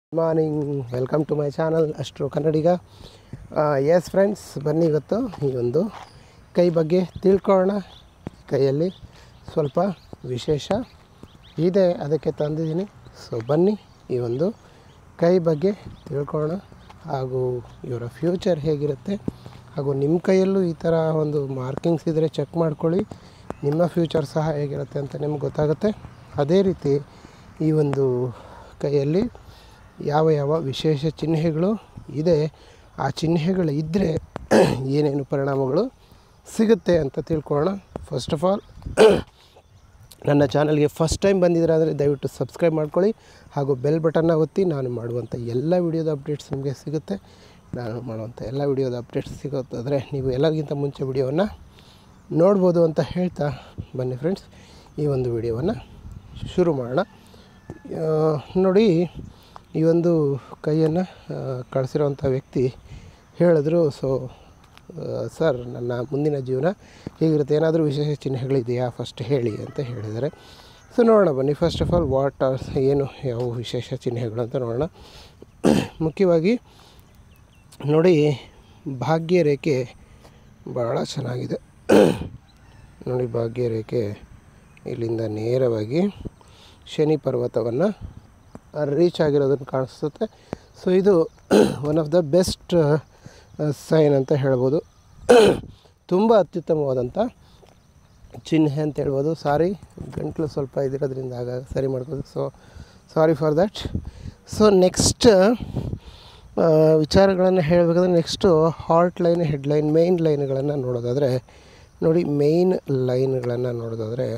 good morning welcome to my channel ಅಷ್ಟರು Kannadigas friends ಬನ್ನಿ ಇವತ್ತು ಈ ಒಂದು ಕೈ ಬಗ್ಗೆ ತಿಳ್ಕೊಳ್ಳೋಣ ಕೈಯಲ್ಲಿ ಸ್ವಲ್ಪ ವಿಶೇಷ ಇದೆ ಅದಕ್ಕೆ ತಂದಿದ್ದೀನಿ ಸೊ ಬನ್ನಿ ಈ ಒಂದು ಕೈ ಬಗ್ಗೆ ತಿಳ್ಕೊಳ್ಳೋಣ ಹಾಗೂ ಇವರ ಫ್ಯೂಚರ್ ಹೇಗಿರುತ್ತೆ ಹಾಗೂ ನಿಮ್ಮ ಕೈಯಲ್ಲೂ ಈ ಥರ ಒಂದು ಮಾರ್ಕಿಂಗ್ಸ್ ಇದ್ದರೆ ಚೆಕ್ ಮಾಡ್ಕೊಳ್ಳಿ ನಿಮ್ಮ ಫ್ಯೂಚರ್ ಸಹ ಹೇಗಿರುತ್ತೆ ಅಂತ ನಿಮ್ಗೆ ಗೊತ್ತಾಗುತ್ತೆ ಅದೇ ರೀತಿ ಈ ಒಂದು ಕೈಯಲ್ಲಿ ಯಾವ ಯಾವ ವಿಶೇಷ ಚಿಹ್ನೆಗಳು ಇದೆ ಆ ಚಿಹ್ನೆಗಳು ಇದ್ದರೆ ಏನೇನು ಪರಿಣಾಮಗಳು ಸಿಗುತ್ತೆ ಅಂತ ತಿಳ್ಕೊಳ್ಳೋಣ ಫಸ್ಟ್ ಆಫ್ ಆಲ್ ನನ್ನ ಚಾನಲ್ಗೆ ಫಸ್ಟ್ ಟೈಮ್ ಬಂದಿದ್ದೀರಾ ಅಂದರೆ ದಯವಿಟ್ಟು ಸಬ್ಸ್ಕ್ರೈಬ್ ಮಾಡ್ಕೊಳ್ಳಿ ಹಾಗೂ ಬೆಲ್ ಬಟನ್ನ ಒತ್ತಿ ನಾನು ಮಾಡುವಂಥ ಎಲ್ಲ ವಿಡಿಯೋದ ಅಪ್ಡೇಟ್ಸ್ ನಿಮಗೆ ಸಿಗುತ್ತೆ ನಾನು ಮಾಡುವಂಥ ಎಲ್ಲ ವಿಡಿಯೋದ ಅಪ್ಡೇಟ್ಸ್ ಸಿಗುತ್ತಾದರೆ ನೀವು ಎಲ್ಲರಿಗಿಂತ ಮುಂಚೆ ವಿಡಿಯೋವನ್ನು ನೋಡ್ಬೋದು ಅಂತ ಹೇಳ್ತಾ ಬನ್ನಿ ಫ್ರೆಂಡ್ಸ್ ಈ ಒಂದು ವಿಡಿಯೋವನ್ನು ಶುರು ಮಾಡೋಣ ಆ, ನೋಡಿ ಈ ಒಂದು ಕೈಯನ್ನು ಕಳಿಸಿರೋವಂಥ ವ್ಯಕ್ತಿ ಹೇಳಿದ್ರು ಸೊ ಸರ್ ನನ್ನ ಮುಂದಿನ ಜೀವನ ಹೀಗಿರುತ್ತೆ ಏನಾದರೂ ವಿಶೇಷ ಚಿಹ್ನೆಗಳಿದೆಯಾ ಫಸ್ಟ್ ಹೇಳಿ ಅಂತ ಹೇಳಿದ್ದಾರೆ ಸೊ ನೋಡೋಣ ಬನ್ನಿ first of all what are ಏನು ಯಾವ ವಿಶೇಷ ಚಿಹ್ನೆಗಳು ಅಂತ ನೋಡೋಣ ಮುಖ್ಯವಾಗಿ ನೋಡಿ ಭಾಗ್ಯ ರೇಖೆ ಭಾಳ ಚೆನ್ನಾಗಿದೆ ನೋಡಿ ಭಾಗ್ಯ ರೇಖೆ ಇಲ್ಲಿಂದ ನೇರವಾಗಿ ಶನಿ ಪರ್ವತವನ್ನು ರೀಚ್ ಆಗಿರೋದನ್ನು ಕಾಣಿಸುತ್ತೆ ಸೊ ಇದು one of the best sign ಅಂತ ಹೇಳ್ಬೋದು ತುಂಬ ಅತ್ಯುತ್ತಮವಾದಂಥ ಚಿಹ್ನೆ ಅಂತ ಹೇಳ್ಬೋದು ಸಾರಿ ಗಂಟ್ಲು ಸ್ವಲ್ಪ ಇದಿರೋದ್ರಿಂದ ಆಗಾಗ ಸರಿ ಮಾಡ್ಬೋದು so sorry for that so next ವಿಚಾರಗಳನ್ನು ಹೇಳಬೇಕಾದ್ರೆ next heart line headline main ಲೈನ್ಗಳನ್ನು ನೋಡೋದಾದರೆ ನೋಡಿ ಮೇಯ್ನ್ ಲೈನ್ಗಳನ್ನು ನೋಡೋದಾದರೆ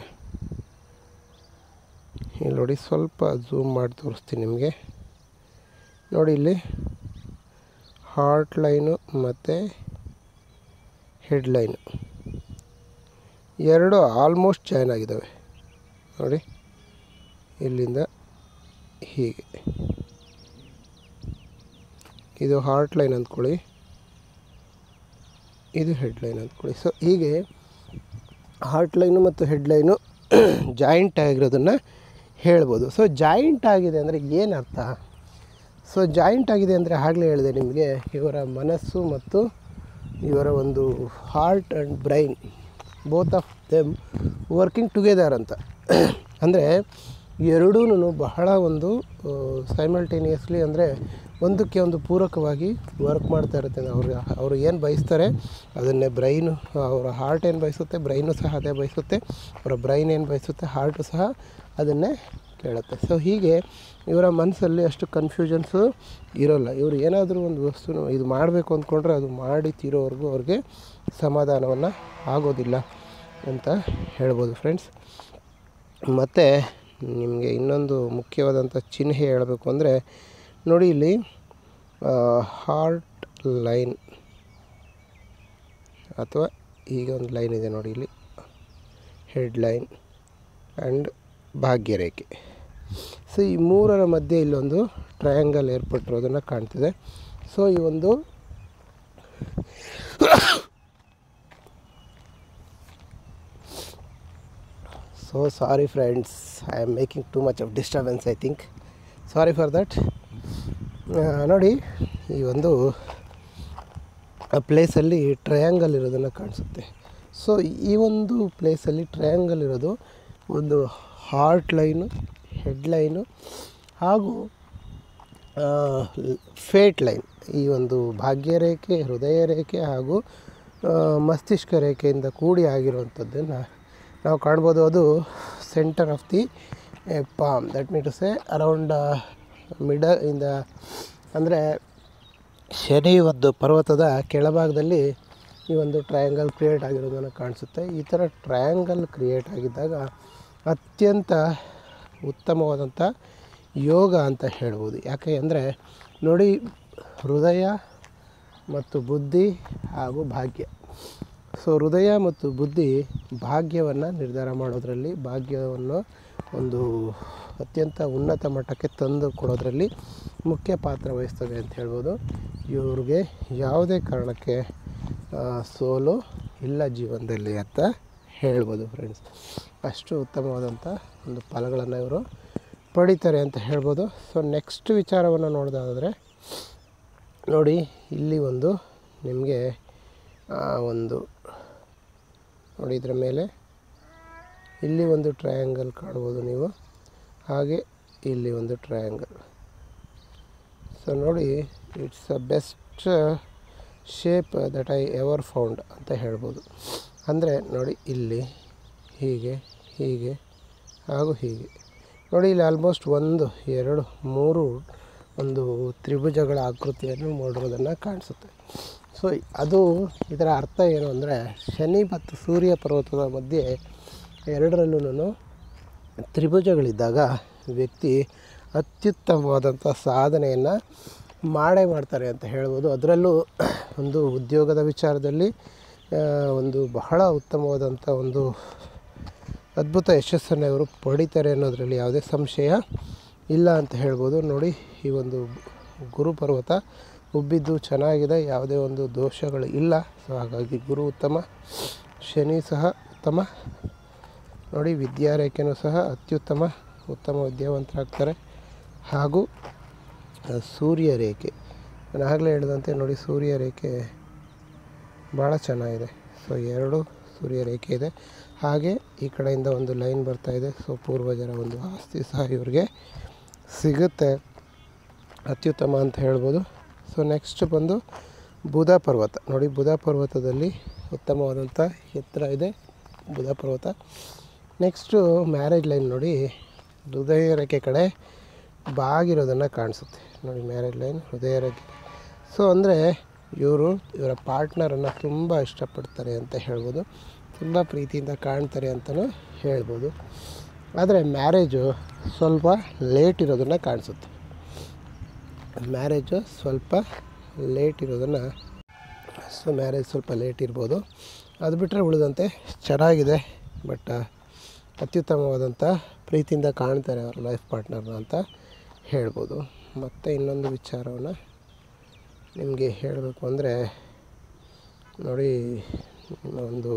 ಇಲ್ಲಿ ನೋಡಿ ಸ್ವಲ್ಪ ಝೂಮ್ ಮಾಡಿ ತೋರಿಸ್ತೀನಿ ನಿಮಗೆ ನೋಡಿ ಇಲ್ಲಿ ಹಾರ್ಟ್ ಲೈನು ಮತ್ತು ಹೆಡ್ ಲೈನು ಎರಡು ಆಲ್ಮೋಸ್ಟ್ ಜಾಯ್ನ್ ಆಗಿದ್ದಾವೆ ನೋಡಿ ಇಲ್ಲಿಂದ ಹೀಗೆ ಇದು ಹಾರ್ಟ್ ಲೈನ್ ಅಂದ್ಕೊಳ್ಳಿ ಇದು ಹೆಡ್ ಲೈನ್ ಅಂದ್ಕೊಳ್ಳಿ ಸೊ ಹೀಗೆ ಹಾರ್ಟ್ ಲೈನು ಮತ್ತು ಹೆಡ್ ಲೈನು ಜಾಯಿಂಟ್ ಆಗಿರೋದನ್ನು ಹೇಳ್ಬೋದು ಸೊ ಜಾಯಿಂಟ್ ಆಗಿದೆ ಅಂದರೆ ಏನು ಅರ್ಥ ಸೊ ಜಾಯಿಂಟ್ ಆಗಿದೆ ಅಂದರೆ ಆಗಲೇ ಹೇಳಿದೆ ನಿಮಗೆ ಇವರ ಮನಸ್ಸು ಮತ್ತು ಇವರ ಒಂದು heart and brain both of them working together ಅಂತ ಅಂದರೆ ಎರಡೂ ಬಹಳ ಒಂದು ಸೈಮಲ್ಟೇನಿಯಸ್ಲಿ ಅಂದರೆ ಒಂದಕ್ಕೆ ಒಂದು ಪೂರಕವಾಗಿ ವರ್ಕ್ ಮಾಡ್ತಾ ಇರುತ್ತೆ ಅವರು ಅವರು ಏನು ಬಯಸ್ತಾರೆ ಅದನ್ನೇ ಬ್ರೈನು ಅವರ ಹಾರ್ಟ್ ಏನು ಬಯಸುತ್ತೆ ಬ್ರೈನು ಸಹ ಅದೇ ಬಯಸುತ್ತೆ ಅವರ ಬ್ರೈನ್ ಏನು ಬಯಸುತ್ತೆ ಹಾರ್ಟು ಸಹ ಅದನ್ನೇ ಕೇಳುತ್ತೆ ಸೊ ಹೀಗೆ ಇವರ ಮನಸ್ಸಲ್ಲಿ ಅಷ್ಟು ಕನ್ಫ್ಯೂಷನ್ಸು ಇರೋಲ್ಲ ಇವರು ಏನಾದರೂ ಒಂದು ವಸ್ತುನ ಇದು ಮಾಡಬೇಕು ಅಂದ್ಕೊಂಡ್ರೆ ಅದು ಮಾಡಿ ತೀರೋವರೆಗೂ ಅವ್ರಿಗೆ ಸಮಾಧಾನವನ್ನು ಆಗೋದಿಲ್ಲ ಅಂತ ಹೇಳ್ಬೋದು ಫ್ರೆಂಡ್ಸ್ ಮತ್ತು ನಿಮಗೆ ಇನ್ನೊಂದು ಮುಖ್ಯವಾದಂಥ ಚಿಹ್ನೆ ಹೇಳಬೇಕು ಅಂದರೆ ನೋಡಿ ಇಲ್ಲಿ ಹಾರ್ಟ್ ಲೈನ್ ಅಥವಾ ಈಗ ಒಂದು ಲೈನ್ ಇದೆ ನೋಡಿ ಇಲ್ಲಿ ಹೆಡ್ ಲೈನ್ ಆ್ಯಂಡ್ ಭಾಗ್ಯರೇಖೆ ಸೊ ಈ ಮೂರರ ಮಧ್ಯೆ ಇಲ್ಲೊಂದು ಟ್ರಯಾಂಗಲ್ ಏರ್ಪಟ್ಟಿರೋದನ್ನು ಕಾಣ್ತಿದೆ ಸೊ ಈ ಒಂದು so sorry friends I am making too much of disturbance I think sorry for that ನೋಡಿ ಈ ಒಂದು ಪ್ಲೇಸಲ್ಲಿ ಟ್ರಯಾಂಗಲ್ ಇರೋದನ್ನು ಕಾಣಿಸುತ್ತೆ ಸೊ ಈ ಒಂದು ಪ್ಲೇಸಲ್ಲಿ ಟ್ರಯಾಂಗಲ್ ಇರೋದು ಒಂದು ಹಾರ್ಟ್ ಲೈನು ಹೆಡ್ ಲೈನು ಹಾಗೂ ಫೇಟ್ ಲೈನ್ ಈ ಒಂದು ಭಾಗ್ಯರೇಖೆ ಹೃದಯ ರೇಖೆ ಹಾಗೂ ಆ, ಮಸ್ತಿಷ್ಕ ರೇಖೆಯಿಂದ ಕೂಡಿ ಆಗಿರುವಂಥದ್ದನ್ನು ನಾವು ಕಾಣ್ಬೋದು ಅದು center of the palm that mean to say around ಮಿಡ ಇಂದ ಅಂದರೆ ಶನಿ ಒಂದು ಪರ್ವತದ ಕೆಳಭಾಗದಲ್ಲಿ ಈ ಒಂದು ಟ್ರಯಾಂಗಲ್ ಕ್ರಿಯೇಟ್ ಆಗಿರೋದನ್ನು ಕಾಣಿಸುತ್ತೆ ಈ ಥರ ಟ್ರಯಾಂಗಲ್ ಕ್ರಿಯೇಟ್ ಆಗಿದ್ದಾಗ ಅತ್ಯಂತ ಉತ್ತಮವಾದಂಥ ಯೋಗ ಅಂತ ಹೇಳ್ಬೋದು ಯಾಕೆ ಅಂದರೆ ನೋಡಿ ಹೃದಯ ಮತ್ತು ಬುದ್ಧಿ ಹಾಗೂ ಭಾಗ್ಯ ಸೊ ಹೃದಯ ಮತ್ತು ಬುದ್ಧಿ ಭಾಗ್ಯವನ್ನು ನಿರ್ಧಾರ ಮಾಡೋದರಲ್ಲಿ ಭಾಗ್ಯವನ್ನು ಒಂದು ಅತ್ಯಂತ ಉನ್ನತ ಮಟ್ಟಕ್ಕೆ ತಂದು ಕೊಡೋದರಲ್ಲಿ ಮುಖ್ಯ ಪಾತ್ರ ವಹಿಸ್ತದೆ ಅಂತ ಹೇಳ್ಬೋದು ಇವ್ರಿಗೆ ಯಾವುದೇ ಕಾರಣಕ್ಕೆ ಆ, ಸೋಲು ಇಲ್ಲ ಜೀವನದಲ್ಲಿ ಅಂತ ಹೇಳ್ಬೋದು ಫ್ರೆಂಡ್ಸ್ ಅಷ್ಟು ಉತ್ತಮವಾದಂಥ ಒಂದು ಫಲಗಳನ್ನು ಇವರು ಪಡಿತಾರೆ ಅಂತ ಹೇಳ್ಬೋದು ಸೊ ನೆಕ್ಸ್ಟ್ ವಿಚಾರವನ್ನು ನೋಡೋದಾದರೆ ನೋಡಿ ಇಲ್ಲಿ ಒಂದು ನಿಮಗೆ ಆ, ಒಂದು ನೋಡಿ ಇದರ ಮೇಲೆ ಇಲ್ಲಿ ಒಂದು ಟ್ರಯಾಂಗಲ್ ಕಾಣ್ಬೋದು ನೀವು ಹಾಗೆ ಇಲ್ಲಿ ಒಂದು ಟ್ರಯಾಂಗಲ್ ಸೊ ನೋಡಿ it's a best shape that I ever found ಅಂತ ಹೇಳ್ಬೋದು ಅಂದರೆ ನೋಡಿ ಇಲ್ಲಿ ಹೀಗೆ ಹೀಗೆ ಹಾಗೂ ಹೀಗೆ ನೋಡಿ ಇಲ್ಲಿ ಆಲ್ಮೋಸ್ಟ್ ಒಂದು ಎರಡು ಮೂರು ಒಂದು ತ್ರಿಭುಜಗಳ ಆಕೃತಿಯನ್ನು ಮಾಡಿರೋದನ್ನು ಕಾಣಿಸುತ್ತೆ ಸೊ ಅದು ಇದರ ಅರ್ಥ ಏನು ಅಂದರೆ ಶನಿ ಮತ್ತು ಸೂರ್ಯ ಪರ್ವತದ ಮಧ್ಯೆ ಎರಡರಲ್ಲೂ ತ್ರಿಭುಜಗಳಿದ್ದಾಗ ವ್ಯಕ್ತಿ ಅತ್ಯುತ್ತಮವಾದಂಥ ಸಾಧನೆಯನ್ನು ಮಾಡೇ ಮಾಡ್ತಾರೆ ಅಂತ ಹೇಳ್ಬೋದು ಅದರಲ್ಲೂ ಒಂದು ಉದ್ಯೋಗದ ವಿಚಾರದಲ್ಲಿ ಆ, ಒಂದು ಬಹಳ ಉತ್ತಮವಾದಂಥ ಒಂದು ಅದ್ಭುತ ಯಶಸ್ಸನ್ನು ಇವರು ಪಡಿತಾರೆ ಅನ್ನೋದರಲ್ಲಿ ಯಾವುದೇ ಸಂಶಯ ಇಲ್ಲ ಅಂತ ಹೇಳ್ಬೋದು ನೋಡಿ ಈ ಒಂದು ಗುರು ಪರ್ವತ ಉಬ್ಬಿದ್ದು ಚೆನ್ನಾಗಿದೆ ಯಾವುದೇ ಒಂದು ದೋಷಗಳು ಇಲ್ಲ ಸೊ ಹಾಗಾಗಿ ಗುರು ಉತ್ತಮ ಶನಿ ಸಹ ಉತ್ತಮ ನೋಡಿ ವಿದ್ಯಾರೇಖೆನೂ ಸಹ ಅತ್ಯುತ್ತಮ ಉತ್ತಮ ವಿದ್ಯಾವಂತರಾಗ್ತಾರೆ ಹಾಗೂ ಆ, ಸೂರ್ಯ ರೇಖೆ ನಾನು ಆಗಲೇ ಹೇಳಿದಂತೆ ನೋಡಿ ಸೂರ್ಯ ರೇಖೆ ಭಾಳ ಚೆನ್ನಾಗಿದೆ ಸೊ ಎರಡು ಸೂರ್ಯ ರೇಖೆ ಇದೆ ಹಾಗೆ ಈ ಕಡೆಯಿಂದ ಒಂದು ಲೈನ್ ಬರ್ತಾ ಇದೆ ಸೊ ಪೂರ್ವಜರ ಒಂದು ಆಸ್ತಿ ಸಹ ಇವ್ರಿಗೆ ಸಿಗುತ್ತೆ ಅತ್ಯುತ್ತಮ ಅಂತ ಹೇಳ್ಬೋದು ಸೊ ನೆಕ್ಸ್ಟ್ ಬಂದು ಬುಧ ಪರ್ವತ ನೋಡಿ ಬುಧ ಪರ್ವತದಲ್ಲಿ ಉತ್ತಮವಾದಂಥ ಎತ್ತರ ಇದೆ ಬುಧ ಪರ್ವತ ನೆಕ್ಸ್ಟು ಮ್ಯಾರೇಜ್ ಲೈನ್ ನೋಡಿ ಹೃದಯ ರೇಖೆ ಕಡೆ ಬಾಗಿರೋದನ್ನು ಕಾಣಿಸುತ್ತೆ ನೋಡಿ ಮ್ಯಾರೇಜ್ ಲೈನ್ ಹೃದಯ ರೇಖೆ ಸೊ ಅಂದರೆ ಇವರು ಇವರ ಪಾರ್ಟ್ನರನ್ನು ತುಂಬ ಇಷ್ಟಪಡ್ತಾರೆ ಅಂತ ಹೇಳ್ಬೋದು ತುಂಬ ಪ್ರೀತಿಯಿಂದ ಕಾಣ್ತಾರೆ ಅಂತಲೂ ಹೇಳ್ಬೋದು ಆದರೆ ಮ್ಯಾರೇಜು ಸ್ವಲ್ಪ ಲೇಟ್ ಇರೋದನ್ನು ಕಾಣಿಸುತ್ತೆ ಮ್ಯಾರೇಜು ಸ್ವಲ್ಪ ಲೇಟ್ ಇರೋದನ್ನು ಸೊ ಮ್ಯಾರೇಜ್ ಸ್ವಲ್ಪ ಲೇಟ್ ಇರ್ಬೋದು ಅದು ಬಿಟ್ಟರೆ ಉಳಿದಂತೆ ಚೆನ್ನಾಗಿದೆ ಬಟ್ ಅತ್ಯುತ್ತಮವಾದಂಥ ಪ್ರೀತಿಯಿಂದ ಕಾಣ್ತಾರೆ ಅವ್ರ ಲೈಫ್ ಪಾರ್ಟ್ನರ್ನ ಅಂತ ಹೇಳ್ಬೋದು ಮತ್ತು ಇನ್ನೊಂದು ವಿಚಾರವನ್ನು ನಿಮಗೆ ಹೇಳಬೇಕು ಅಂದರೆ ನೋಡಿ ಒಂದು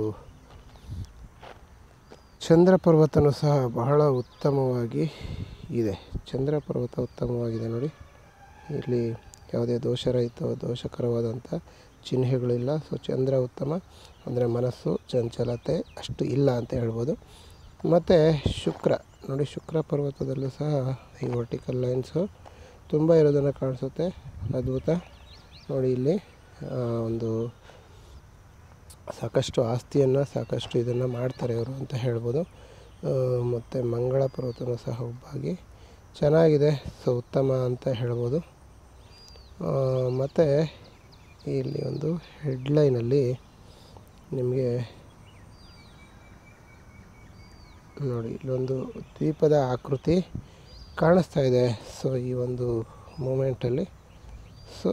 ಚಂದ್ರ ಪರ್ವತನೂ ಸಹ ಬಹಳ ಉತ್ತಮವಾಗಿ ಇದೆ ಚಂದ್ರ ಪರ್ವತ ಉತ್ತಮವಾಗಿದೆ ನೋಡಿ ಇಲ್ಲಿ ಯಾವುದೇ ದೋಷರಹಿತ ದೋಷಕರವಾದಂಥ ಚಿಹ್ನೆಗಳಿಲ್ಲ ಸೊ ಚಂದ್ರ ಉತ್ತಮ ಅಂದರೆ ಮನಸ್ಸು ಚಂಚಲತೆ ಅಷ್ಟು ಇಲ್ಲ ಅಂತ ಹೇಳ್ಬೋದು ಮತ್ತು ಶುಕ್ರ ನೋಡಿ ಶುಕ್ರ ಪರ್ವತದಲ್ಲೂ ಸಹ ಈ ವರ್ಟಿಕಲ್ ಲೈನ್ಸು ತುಂಬ ಇರೋದನ್ನು ಕಾಣಿಸುತ್ತೆ ಅದ್ಭುತ ನೋಡಿ ಇಲ್ಲಿ ಆ, ಒಂದು ಸಾಕಷ್ಟು ಆಸ್ತಿಯನ್ನು ಸಾಕಷ್ಟು ಇದನ್ನು ಮಾಡ್ತಾರೆ ಅವರು ಅಂತ ಹೇಳ್ಬೋದು ಮತ್ತು ಮಂಗಳ ಪರ್ವತನೂ ಸಹ ಒಬ್ಬಾಗಿ ಚೆನ್ನಾಗಿದೆ ಸೊ ಉತ್ತಮ ಅಂತ ಹೇಳ್ಬೋದು ಮತ್ತು ಇಲ್ಲಿ ಒಂದು ಹೆಡ್ಲೈನಲ್ಲಿ ನಿಮಗೆ ನೋಡಿ ಇಲ್ಲೊಂದು ದ್ವೀಪದ ಆಕೃತಿ ಕಾಣಿಸ್ತಾ ಇದೆ ಸೊ ಈ ಒಂದು ಮೂಮೆಂಟಲ್ಲಿ ಸೊ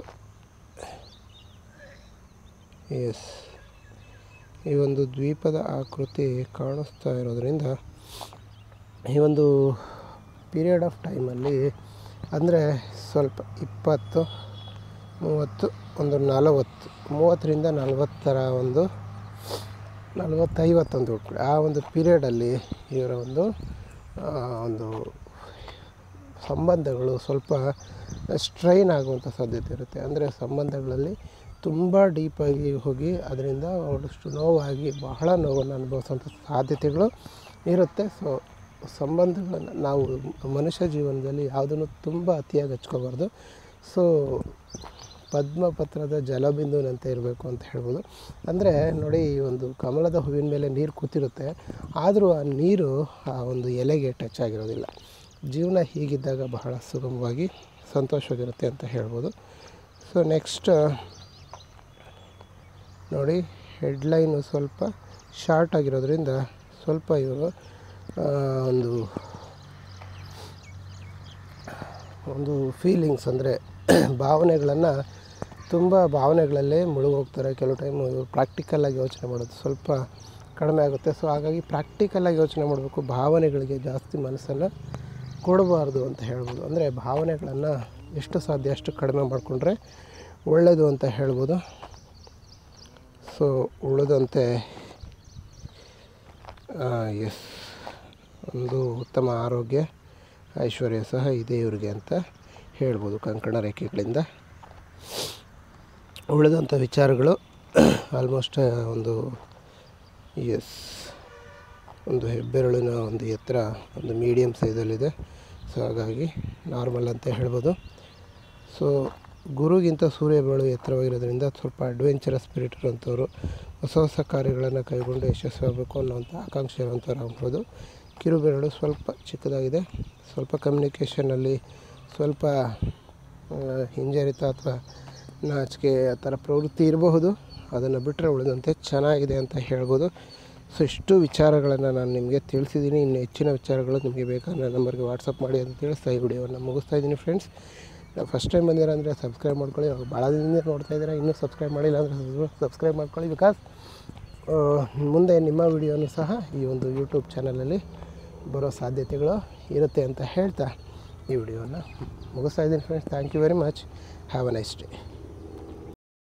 ಎಸ್ ಈ ಒಂದು ದ್ವೀಪದ ಆಕೃತಿ ಕಾಣಿಸ್ತಾ ಇರೋದ್ರಿಂದ ಈ ಒಂದು ಪೀರಿಯಡ್ ಆಫ್ ಟೈಮಲ್ಲಿ ಅಂದರೆ ಸ್ವಲ್ಪ ಇಪ್ಪತ್ತು ಮೂವತ್ತು ಒಂದು ನಲವತ್ತು ಮೂವತ್ತರಿಂದ ನಲವತ್ತರ ಒಂದು ನಲವತ್ತೈವತ್ತೊಂದು ಇಟ್ಕೊಳ್ಳಿ ಆ ಒಂದು ಪೀರಿಯಡಲ್ಲಿ ಇವರ ಒಂದು ಆ, ಒಂದು ಸಂಬಂಧಗಳು ಸ್ವಲ್ಪ ಸ್ಟ್ರೈನ್ ಆಗುವಂಥ ಸಾಧ್ಯತೆ ಇರುತ್ತೆ ಅಂದರೆ ಸಂಬಂಧಗಳಲ್ಲಿ ತುಂಬ ಡೀಪಾಗಿ ಹೋಗಿ ಅದರಿಂದ ಒಂದಷ್ಟು ನೋವಾಗಿ ಬಹಳ ನೋವನ್ನು ಅನುಭವಿಸುವಂಥ ಸಾಧ್ಯತೆಗಳು ಇರುತ್ತೆ ಸೊ ಸಂಬಂಧಗಳನ್ನು ನಾವು ಮನುಷ್ಯ ಜೀವನದಲ್ಲಿ ಯಾವುದನ್ನು ತುಂಬ ಅತಿಯಾಗಿ ಹಚ್ಕೋಬಾರ್ದು ಸೊ ಪದ್ಮಪತ್ರದ ಜಲಬಿಂದುವಿನಂತೆ ಇರಬೇಕು ಅಂತ ಹೇಳ್ಬೋದು ಅಂದರೆ ನೋಡಿ ಈ ಒಂದು ಕಮಲದ ಹೂವಿನ ಮೇಲೆ ನೀರು ಕೂತಿರುತ್ತೆ ಆದರೂ ಆ ನೀರು ಆ ಒಂದು ಎಲೆಗೆ ಟಚ್ ಆಗಿರೋದಿಲ್ಲ ಜೀವನ ಹೀಗಿದ್ದಾಗ ಬಹಳ ಸುಗಮವಾಗಿ ಸಂತೋಷವಾಗಿರುತ್ತೆ ಅಂತ ಹೇಳ್ಬೋದು ಸೊ ನೆಕ್ಸ್ಟ್ ನೋಡಿ ಹೆಡ್ಲೈನು ಸ್ವಲ್ಪ ಶಾರ್ಟ್ ಆಗಿರೋದ್ರಿಂದ ಸ್ವಲ್ಪ ಇವರು ಒಂದು ಒಂದು ಫೀಲಿಂಗ್ಸ್ ಅಂದರೆ ಭಾವನೆಗಳನ್ನು ತುಂಬ ಭಾವನೆಗಳಲ್ಲೇ ಮುಳುಗೋಗ್ತಾರೆ ಕೆಲವು ಟೈಮು ಇವರು ಪ್ರಾಕ್ಟಿಕಲಾಗಿ ಯೋಚನೆ ಮಾಡೋದು ಸ್ವಲ್ಪ ಕಡಿಮೆ ಆಗುತ್ತೆ ಸೊ ಹಾಗಾಗಿ ಪ್ರಾಕ್ಟಿಕಲಾಗಿ ಯೋಚನೆ ಮಾಡಬೇಕು ಭಾವನೆಗಳಿಗೆ ಜಾಸ್ತಿ ಮನಸ್ಸನ್ನು ಕೊಡಬಾರ್ದು ಅಂತ ಹೇಳ್ಬೋದು ಅಂದರೆ ಭಾವನೆಗಳನ್ನು ಎಷ್ಟು ಸಾಧ್ಯ ಅಷ್ಟು ಕಡಿಮೆ ಮಾಡಿಕೊಂಡ್ರೆ ಒಳ್ಳೆಯದು ಅಂತ ಹೇಳ್ಬೋದು ಸೊ ಉಳಿದಂತೆ ಎಸ್ ಒಂದು ಉತ್ತಮ ಆರೋಗ್ಯ ಐಶ್ವರ್ಯ ಸಹ ಇದೆ ಇವ್ರಿಗೆ ಅಂತ ಹೇಳ್ಬೋದು ಕಂಕಣ ರೇಖೆಗಳಿಂದ ಉಳಿದಂಥ ವಿಚಾರಗಳು ಆಲ್ಮೋಸ್ಟ್ ಒಂದು ಎಸ್ ಒಂದು ಹೆಬ್ಬೆರಳಿನ ಒಂದು ಎತ್ತರ ಒಂದು ಮೀಡಿಯಮ್ ಸೈಜಲ್ಲಿದೆ ಸೊ ಹಾಗಾಗಿ ನಾರ್ಮಲ್ ಅಂತ ಹೇಳ್ಬೋದು ಸೊ ಗುರುಗಿಂತ ಸೂರ್ಯ ಬೆಳು ಎತ್ತರವಾಗಿರೋದ್ರಿಂದ ಸ್ವಲ್ಪ ಅಡ್ವೆಂಚರಸ್ ಸ್ಪಿರಿಟ್ ಇರೋಂಥವ್ರು ಹೊಸ ಹೊಸ ಕಾರ್ಯಗಳನ್ನು ಕೈಗೊಂಡು ಯಶಸ್ವಿಯಾಗಬೇಕು ಅನ್ನೋಂಥ ಆಕಾಂಕ್ಷೆ ಇರೋಂಥವ್ರು ಆಗ್ಬೋದು ಕಿರುಬೆರಳು ಸ್ವಲ್ಪ ಚಿಕ್ಕದಾಗಿದೆ ಸ್ವಲ್ಪ ಕಮ್ಯುನಿಕೇಷನಲ್ಲಿ ಸ್ವಲ್ಪ ಆ, ಹಿಂಜರಿತ ಅಥವಾ ನಾಚಿಕೆ ಆ ಥರ ಪ್ರವೃತ್ತಿ ಇರಬಹುದು ಅದನ್ನು ಬಿಟ್ಟರೆ ಉಳಿದಂತೆ ಚೆನ್ನಾಗಿದೆ ಅಂತ ಹೇಳ್ಬೋದು ಸೊ ಇಷ್ಟು ವಿಚಾರಗಳನ್ನು ನಾನು ನಿಮಗೆ ತಿಳಿಸಿದ್ದೀನಿ ಇನ್ನು ಹೆಚ್ಚಿನ ವಿಚಾರಗಳು ನಿಮಗೆ ಬೇಕಾದ್ರೆ ನನ್ನ ನಂಬರ್ಗೆ ವಾಟ್ಸಪ್ ಮಾಡಿ ಅಂತ ತಿಳಿಸ್ತಾ ಈ ವಿಡಿಯೋವನ್ನು ಮುಗಿಸ್ತಾ ಇದ್ದೀನಿ ಫ್ರೆಂಡ್ಸ್ ಫಸ್ಟ್ ಟೈಮ್ ಬಂದಿರ ಅಂದರೆ ಸಬ್ಸ್ಕ್ರೈಬ್ ಮಾಡ್ಕೊಳ್ಳಿ ಇವಾಗ ಭಾಳ ದಿನದಿಂದ ನೋಡ್ತಾ ಇದ್ದೀರಾ ಇನ್ನೂ ಸಬ್ಸ್ಕ್ರೈಬ್ ಮಾಡಿಲ್ಲ ಅಂದರೆ ಸಬ್ಸ್ಕ್ರೈಬ್ ಮಾಡ್ಕೊಳ್ಳಿ ಬಿಕಾಸ್ ಮುಂದೆ ನಿಮ್ಮ ವಿಡಿಯೋನು ಸಹ ಈ ಒಂದು ಯೂಟ್ಯೂಬ್ ಚಾನಲಲ್ಲಿ ಬರೋ ಸಾಧ್ಯತೆಗಳು ಇರುತ್ತೆ ಅಂತ ಹೇಳ್ತಾ ಈ ವಿಡಿಯೋನ ಮುಗಿಸ್ತಾ ಇದ್ದೀನಿ friends thank you very much have a nice day